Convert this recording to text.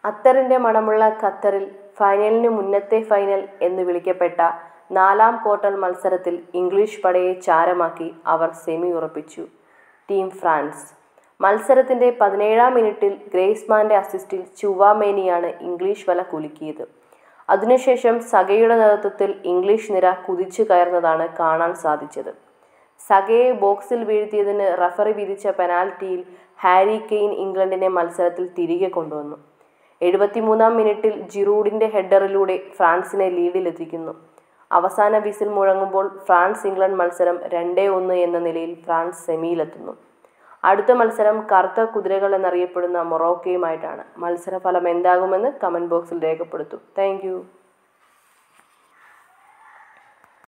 അത്തറിന്റെ മണമുള്ള ഖത്തറിൽ ഫൈനലിന് മുന്നത്തെ ഫൈനൽ എന്ന് വിളിക്കപ്പെട്ട നാലാം ക്വാർട്ടർ മത്സരത്തിൽ ഇംഗ്ലീഷ് പടയെ ചാരമാക്കി അവർ സെമി ഉറപ്പിച്ചു ടീം ഫ്രാൻസ് മത്സരത്തിന്റെ പതിനേഴാം മിനിറ്റിൽ ഗ്രേസ്മാന്റെ അസിസ്റ്റിൽ ചുവാമേനിയാണ് ഇംഗ്ലീഷ് വല കുലുക്കിയത് അതിനുശേഷം സഗയുടെ നേതൃത്വത്തിൽ ഇംഗ്ലീഷ് നിര കുതിച്ചു കയറുന്നതാണ് കാണാൻ സാധിച്ചത് സഗയെ ബോക്സിൽ വീഴ്ത്തിയതിന് റഫറി വിധിച്ച പെനാൽറ്റിയിൽ ഹാരി കെയ്ൻ ഇംഗ്ലണ്ടിനെ മത്സരത്തിൽ തിരികെ കൊണ്ടുവന്നു എഴുപത്തിമൂന്നാം മിനിറ്റിൽ ജിറൂഡിന്റെ ഹെഡറിലൂടെ ഫ്രാൻസിനെ ലീഡിലെത്തിക്കുന്നു അവസാന വിസിൽ മുഴങ്ങുമ്പോൾ ഫ്രാൻസ് ഇംഗ്ലണ്ട് മത്സരം രണ്ടേ ഒന്ന് എന്ന നിലയിൽ ഫ്രാൻസ് സെമിയിലെത്തുന്നു അടുത്ത മത്സരം കറുത്ത കുതിരകൾ എന്നറിയപ്പെടുന്ന മൊറോക്കയുമായിട്ടാണ് മത്സരഫലം എന്താകുമെന്ന് കമൻറ്റ് ബോക്സിൽ രേഖപ്പെടുത്തും താങ്ക്